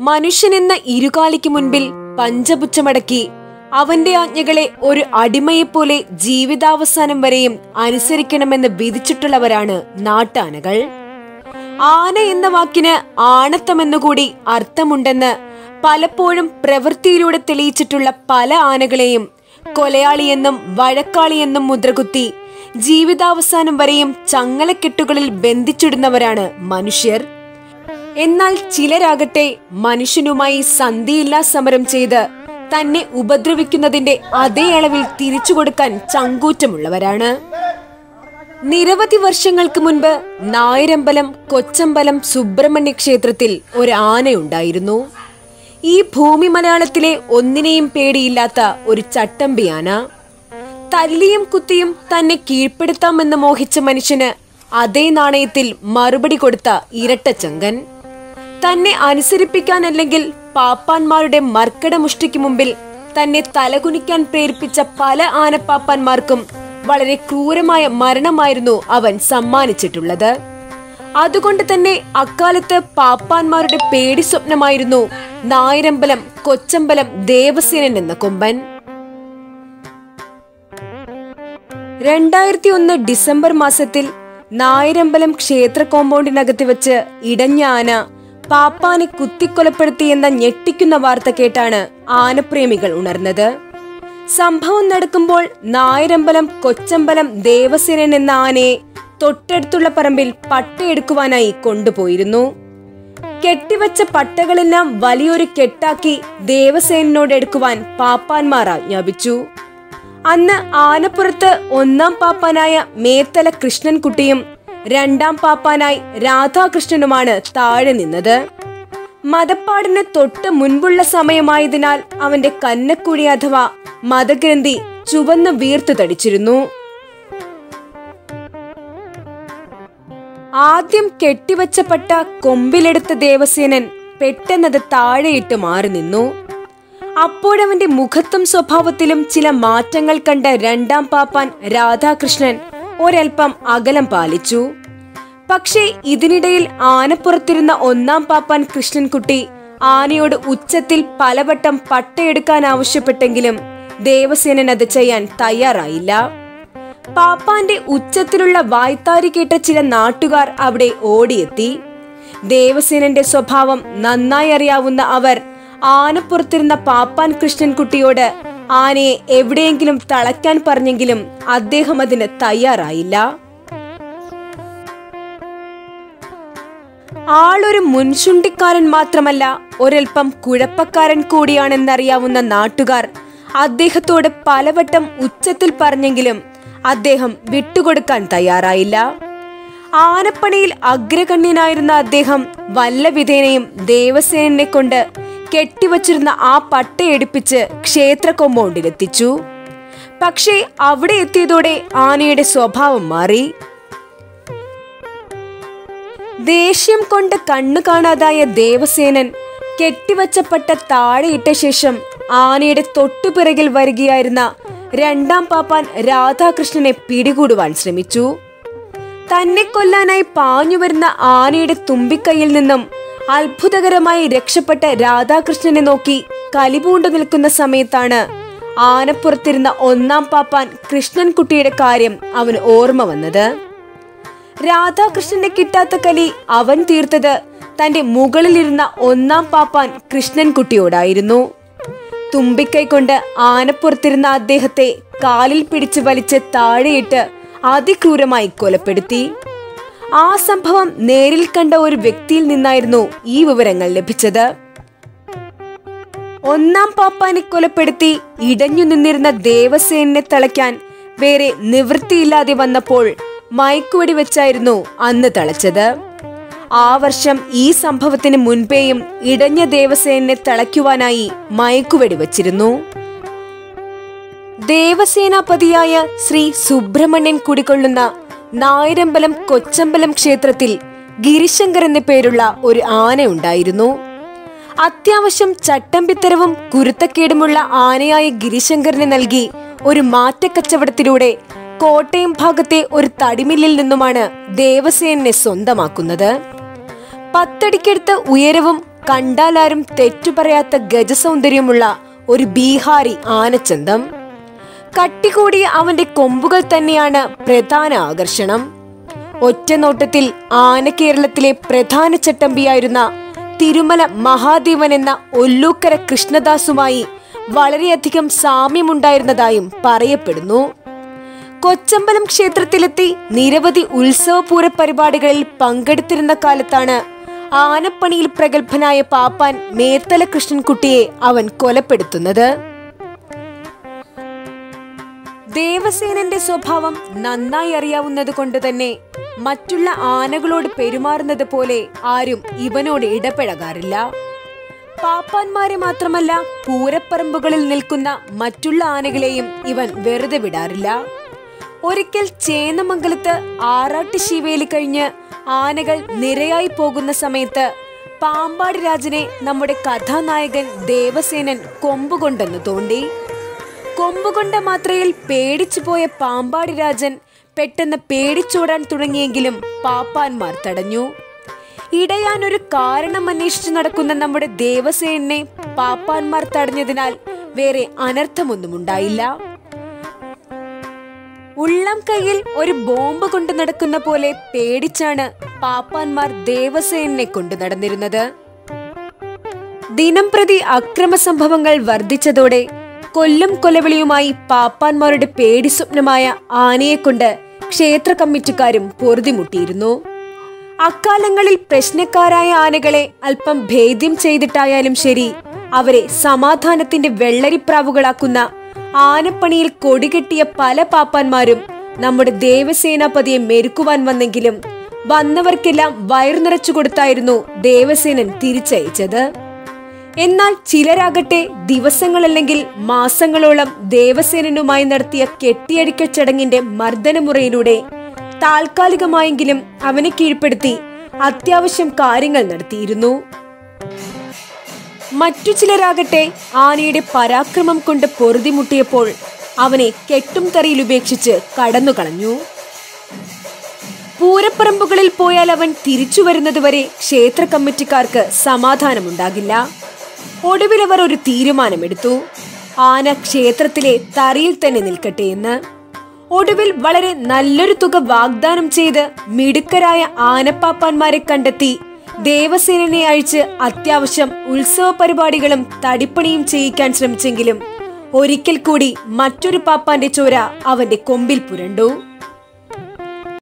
മനുഷ്യനെന്ന ഇരുകാലിക്ക് മുൻപിൽ പഞ്ചപുച്ഛമടക്കി അവന്റെ ആജ്ഞകളെ ഒരു അടിമയെപ്പോലെ ജീവിതാവസാനം വരെയും അനുസരിക്കണമെന്ന് വിധിച്ചിട്ടുള്ളവരാണ് നാട്ടാനകൾ ആന എന്ന വാക്കിന് ആണത്തമെന്നുകൂടി അർത്ഥമുണ്ടെന്ന് പലപ്പോഴും പ്രവൃത്തിയിലൂടെ തെളിയിച്ചിട്ടുള്ള പല ആനകളെയും കൊലയാളിയെന്നും വഴക്കാളിയെന്നും മുദ്രകുത്തി ജീവിതാവസാനം വരെയും ചങ്ങലക്കെട്ടുകളിൽ ബന്ധിച്ചിടുന്നവരാണ് മനുഷ്യർ എന്നാൽ ചിലരാകട്ടെ മനുഷ്യനുമായി സന്ധിയില്ലാ സമരം ചെയ്ത് തന്നെ ഉപദ്രവിക്കുന്നതിന്റെ അതേ അളവിൽ തിരിച്ചു കൊടുക്കാൻ ചങ്കൂറ്റമുള്ളവരാണ് നിരവധി വർഷങ്ങൾക്ക് മുൻപ് നായരമ്പലം കൊച്ചമ്പലം സുബ്രഹ്മണ്യ ക്ഷേത്രത്തിൽ ഒരു ആനയുണ്ടായിരുന്നു ഈ ഭൂമി മലയാളത്തിലെ ഒന്നിനെയും പേടിയില്ലാത്ത ഒരു ചട്ടമ്പി ആന തല്ലിയും കുത്തിയും തന്നെ കീഴ്പ്പെടുത്താമെന്ന് മോഹിച്ച മനുഷ്യന് അതേ നാണയത്തിൽ മറുപടി കൊടുത്ത ഇരട്ടച്ചങ്കൻ തന്നെ അനുസരിപ്പിക്കാനല്ലെങ്കിൽ പാപ്പാന്മാരുടെ മർക്കട മുഷ്ടിക്ക് മുമ്പിൽ തന്നെ തലകുനിക്കാൻ പ്രേരിപ്പിച്ച പല ആനപ്പാപ്പാന്മാർക്കും വളരെ ക്രൂരമായ മരണമായിരുന്നു അവൻ സമ്മാനിച്ചിട്ടുള്ളത് അതുകൊണ്ട് തന്നെ അക്കാലത്ത് പാപ്പാന്മാരുടെ പേടി സ്വപ്നമായിരുന്നു നായരമ്പലം കൊച്ചമ്പലം ദേവസേനൻ എന്ന കൊമ്പൻ രണ്ടായിരത്തി ഒന്ന് ഡിസംബർ മാസത്തിൽ നായരമ്പലം ക്ഷേത്ര കോമ്പൗണ്ടിനകത്ത് വെച്ച് ഇടഞ്ഞ ആന പാപ്പാനെ കുത്തിക്കൊലപ്പെടുത്തിയെന്ന ഞെട്ടിക്കുന്ന വാർത്ത കേട്ടാണ് ആനപ്രേമികൾ ഉണർന്നത് സംഭവം നടക്കുമ്പോൾ നായരമ്പലം കൊച്ചമ്പലം ദേവസേനൻ എന്ന ആനയെ തൊട്ടടുത്തുള്ള പറമ്പിൽ പട്ടയെടുക്കുവാനായി കൊണ്ടുപോയിരുന്നു കെട്ടിവച്ച പട്ടകളെല്ലാം വലിയൊരു കെട്ടാക്കി ദേവസേനോട് എടുക്കുവാൻ പാപ്പാന്മാർ ആജ്ഞാപിച്ചു അന്ന് ആനപ്പുറത്ത് ഒന്നാം പാപ്പാനായ മേത്തല കൃഷ്ണൻകുട്ടിയും രണ്ടാം പാപ്പാനായി രാധാകൃഷ്ണനുമാണ് താഴെ നിന്നത് മതപ്പാടിന് തൊട്ട് മുൻപുള്ള സമയമായതിനാൽ അവന്റെ കന്നക്കുഴി അഥവാ മതഗ്രന്ഥി ചുവന്ന് വീർത്തു തടിച്ചിരുന്നു ആദ്യം കെട്ടിവച്ച പട്ട കൊമ്പിലെടുത്ത ദേവസേനൻ പെട്ടെന്നത് താഴെയിട്ട് മാറി നിന്നു അപ്പോഴവന്റെ മുഖത്തും സ്വഭാവത്തിലും ചില മാറ്റങ്ങൾ കണ്ട രണ്ടാം പാപ്പാൻ രാധാകൃഷ്ണൻ ഒരൽപ്പം അകലം പാലിച്ചു പക്ഷേ ഇതിനിടയിൽ ആനപ്പുറത്തിരുന്ന ഒന്നാം പാപ്പാൻ കൃഷ്ണൻകുട്ടി ആനയോട് ഉച്ചത്തിൽ പലവട്ടം പട്ടയെടുക്കാൻ ആവശ്യപ്പെട്ടെങ്കിലും ദേവസേനൻ അത് ചെയ്യാൻ തയ്യാറായില്ല പാപ്പാന്റെ ഉച്ചത്തിലുള്ള വായ്ത്താരി കേട്ട ചില നാട്ടുകാർ അവിടെ ഓടിയെത്തി ദേവസേനന്റെ സ്വഭാവം നന്നായി അറിയാവുന്ന അവർ ആനപ്പുറത്തിരുന്ന പാപ്പാൻ കൃഷ്ണൻകുട്ടിയോട് ആനയെ എവിടെയെങ്കിലും തളയ്ക്കാൻ പറഞ്ഞെങ്കിലും അദ്ദേഹം അതിന് തയ്യാറായില്ല ആളൊരു മുൻചുണ്ടിക്കാരൻ മാത്രമല്ല ഒരൽപ്പം കുഴപ്പക്കാരൻ കൂടിയാണെന്നറിയാവുന്ന നാട്ടുകാർ അദ്ദേഹത്തോട് പലവട്ടം ഉച്ചത്തിൽ പറഞ്ഞെങ്കിലും അദ്ദേഹം വിട്ടുകൊടുക്കാൻ തയ്യാറായില്ല ആനപ്പണിയിൽ അഗ്രഗണ്യനായിരുന്ന അദ്ദേഹം വല്ല വിധേനയും ദേവസേനെ കൊണ്ട് കെട്ടിവച്ചിരുന്ന ആ പട്ടയെടുപ്പിച്ച് ക്ഷേത്ര കോമ്പൗണ്ടിലെത്തിച്ചു പക്ഷേ അവിടെ എത്തിയതോടെ ആനയുടെ സ്വഭാവം മാറി ദേഷ്യം കൊണ്ട് കണ്ണു കാണാതായ ദേവസേനൻ കെട്ടിവച്ച പട്ട താഴെയിട്ട ശേഷം ആനയുടെ തൊട്ടുപിറകിൽ വരികയായിരുന്ന രണ്ടാം പാപ്പാൻ രാധാകൃഷ്ണനെ പിടികൂടുവാൻ ശ്രമിച്ചു തന്നെ കൊല്ലാനായി പാഞ്ഞു വരുന്ന ആനയുടെ തുമ്പിക്കൈയിൽ നിന്നും അത്ഭുതകരമായി രക്ഷപ്പെട്ട രാധാകൃഷ്ണനെ നോക്കി കലിപൂണ്ടു നിൽക്കുന്ന സമയത്താണ് ആനപ്പുറത്തിരുന്ന ഒന്നാം പാപ്പാൻ കൃഷ്ണൻകുട്ടിയുടെ കാര്യം അവന് ഓർമ്മ വന്നത് രാധാകൃഷ്ണനെ കിട്ടാത്ത കലി അവൻ തീർത്തത് തന്റെ മുകളിലിരുന്ന ഒന്നാം പാപ്പാൻ കൃഷ്ണൻകുട്ടിയോടായിരുന്നു തുമ്പിക്കൈ കൊണ്ട് ആനപ്പുറത്തിരുന്ന അദ്ദേഹത്തെ കാലിൽ പിടിച്ച് വലിച്ച് താഴെയിട്ട് അതിക്രൂരമായി കൊലപ്പെടുത്തി ആ സംഭവം നേരിൽ കണ്ട ഒരു വ്യക്തിയിൽ നിന്നായിരുന്നു ഈ വിവരങ്ങൾ ലഭിച്ചത് ഒന്നാം പാപ്പാനെ കൊലപ്പെടുത്തി ഇടഞ്ഞു നിന്നിരുന്ന ദേവസേനെ തളയ്ക്കാൻ വേറെ നിവൃത്തിയില്ലാതെ വന്നപ്പോൾ മയക്കുവെടി വെച്ചായിരുന്നു അന്ന് തളച്ചത് ആ വർഷം ഈ സംഭവത്തിന് മുൻപേയും ഇടഞ്ഞ ദേവസേനെ തളയ്ക്കുവാനായി മയക്കുവെടി വച്ചിരുന്നു ദേവസേനാപതിയായ ശ്രീ സുബ്രഹ്മണ്യൻ കുടികൊള്ളുന്ന നായരമ്പലം കൊച്ചമ്പലം ക്ഷേത്രത്തിൽ ഗിരിശങ്കർ എന്ന പേരുള്ള ഒരു ആന ഉണ്ടായിരുന്നു അത്യാവശ്യം ചട്ടമ്പിത്തരവും കുരുത്തക്കേടുമുള്ള ആനയായ ഗിരിശങ്കറിന് നൽകി ഒരു മാറ്റക്കച്ചവടത്തിലൂടെ കോട്ടയം ഭാഗത്തെ ഒരു തടിമില്ലിൽ നിന്നുമാണ് ദേവസേനെ സ്വന്തമാക്കുന്നത് പത്തടിക്കടുത്ത് ഉയരവും കണ്ടാലാരും തെറ്റു പറയാത്ത ഗജസൗന്ദര്യമുള്ള ഒരു ബീഹാരി ആനച്ചന്തം കട്ടികൂടിയ അവന്റെ കൊമ്പുകൾ തന്നെയാണ് പ്രധാന ആകർഷണം ഒറ്റ നോട്ടത്തിൽ ആന കേരളത്തിലെ പ്രധാന ചട്ടമ്പിയായിരുന്ന തിരുമല മഹാദേവൻ എന്ന ഒല്ലൂക്കര കൃഷ്ണദാസുമായി വളരെയധികം സാമ്യമുണ്ടായിരുന്നതായും പറയപ്പെടുന്നു കൊച്ചമ്പലം ക്ഷേത്രത്തിലെത്തി നിരവധി ഉത്സവപൂര പരിപാടികളിൽ പങ്കെടുത്തിരുന്ന കാലത്താണ് ആനപ്പണിയിൽ പ്രഗത്ഭനായ പാപ്പാൻ മേത്തല കൃഷ്ണൻകുട്ടിയെ അവൻ കൊലപ്പെടുത്തുന്നത് ദേവസേനന്റെ സ്വഭാവം നന്നായി അറിയാവുന്നത് കൊണ്ട് തന്നെ മറ്റുള്ള ആനകളോട് പെരുമാറുന്നത് പോലെ ആരും ഇവനോട് ഇടപഴകാറില്ല പാപ്പാന്മാരെ മാത്രമല്ല പൂരപ്പറമ്പുകളിൽ നിൽക്കുന്ന മറ്റുള്ള ആനകളെയും ഇവൻ വെറുതെ വിടാറില്ല ഒരിക്കൽ ചേന്നമംഗലത്ത് ആറാട്ട് ശിവേലി കഴിഞ്ഞ് ആനകൾ നിരയായി പോകുന്ന സമയത്ത് പാമ്പാടി രാജനെ നമ്മുടെ കഥാനായകൻ ദേവസേനൻ കൊമ്പുകൊണ്ടെന്ന് തോണ്ടി കൊമ്പുകൊണ്ട മാത്രയിൽ പേടിച്ചു പോയ പാമ്പാടി രാജൻ പെട്ടെന്ന് പേടിച്ചോടാൻ തുടങ്ങിയെങ്കിലും പാപ്പാന്മാർ തടഞ്ഞു ഇടയാൻ ഒരു കാരണം അന്വേഷിച്ചു നടക്കുന്ന നമ്മുടെ ദേവസേനെ പാപ്പാന്മാർ തടഞ്ഞതിനാൽ വേറെ അനർത്ഥമൊന്നും ഉണ്ടായില്ല ഉള്ളം കയ്യിൽ ഒരു ബോംബ് കൊണ്ട് നടക്കുന്ന പോലെ പേടിച്ചാണ് പാപ്പാന്മാർ ദേവസേനെ കൊണ്ട് നടന്നിരുന്നത് ദിനം പ്രതി അക്രമ സംഭവങ്ങൾ വർദ്ധിച്ചതോടെ കൊല്ലും കൊലവിളിയുമായി പാപ്പാന്മാരുടെ പേടി സ്വപ്നമായ ആനയെക്കൊണ്ട് ക്ഷേത്ര കമ്മിറ്റിക്കാരും പൊറുതിമുട്ടിയിരുന്നു അക്കാലങ്ങളിൽ പ്രശ്നക്കാരായ ആനകളെ അല്പം ഭേദ്യം ചെയ്തിട്ടായാലും ശരി അവരെ സമാധാനത്തിന്റെ വെള്ളരിപ്രാവുകളാക്കുന്ന ആനപ്പണിയിൽ കൊടികെട്ടിയ പല പാപ്പാന്മാരും നമ്മുടെ ദേവസേനാപതിയെ മെരുക്കുവാൻ വന്നെങ്കിലും വന്നവർക്കെല്ലാം വയറു നിറച്ചു കൊടുത്തായിരുന്നു ദേവസേനൻ തിരിച്ചയച്ചത് എന്നാൽ ചിലരാകട്ടെ ദിവസങ്ങളല്ലെങ്കിൽ മാസങ്ങളോളം ദേവസേനനുമായി നടത്തിയ കെട്ടിയടിക്കൽ ചടങ്ങിന്റെ മർദ്ദനമുറയിലൂടെ താൽക്കാലികമായെങ്കിലും അവനെ കീഴ്പ്പെടുത്തി അത്യാവശ്യം കാര്യങ്ങൾ നടത്തിയിരുന്നു മറ്റു ചിലരാകട്ടെ ആനയുടെ പരാക്രമം കൊണ്ട് പൊറുതിമുട്ടിയപ്പോൾ അവനെ കെട്ടും തറിയിൽ ഉപേക്ഷിച്ച് കടന്നുകളഞ്ഞു പൂരപ്പറമ്പുകളിൽ പോയാൽ അവൻ തിരിച്ചു വരുന്നതുവരെ ക്ഷേത്ര കമ്മിറ്റിക്കാർക്ക് സമാധാനമുണ്ടാകില്ല ഒടുവിൽ അവർ ഒരു തീരുമാനമെടുത്തു ആന ക്ഷേത്രത്തിലെ തറിയിൽ തന്നെ നിൽക്കട്ടെ എന്ന് ഒടുവിൽ വളരെ നല്ലൊരു തുക വാഗ്ദാനം ചെയ്ത് മിടുക്കരായ ആനപ്പാപ്പാന്മാരെ കണ്ടെത്തി ദേവസേനനെ അഴിച്ച് അത്യാവശ്യം ഉത്സവ പരിപാടികളും തടിപ്പണിയും ചെയ്യിക്കാൻ ശ്രമിച്ചെങ്കിലും ഒരിക്കൽ കൂടി മറ്റൊരു പാപ്പാന്റെ ചോര അവന്റെ കൊമ്പിൽ പുരണ്ടു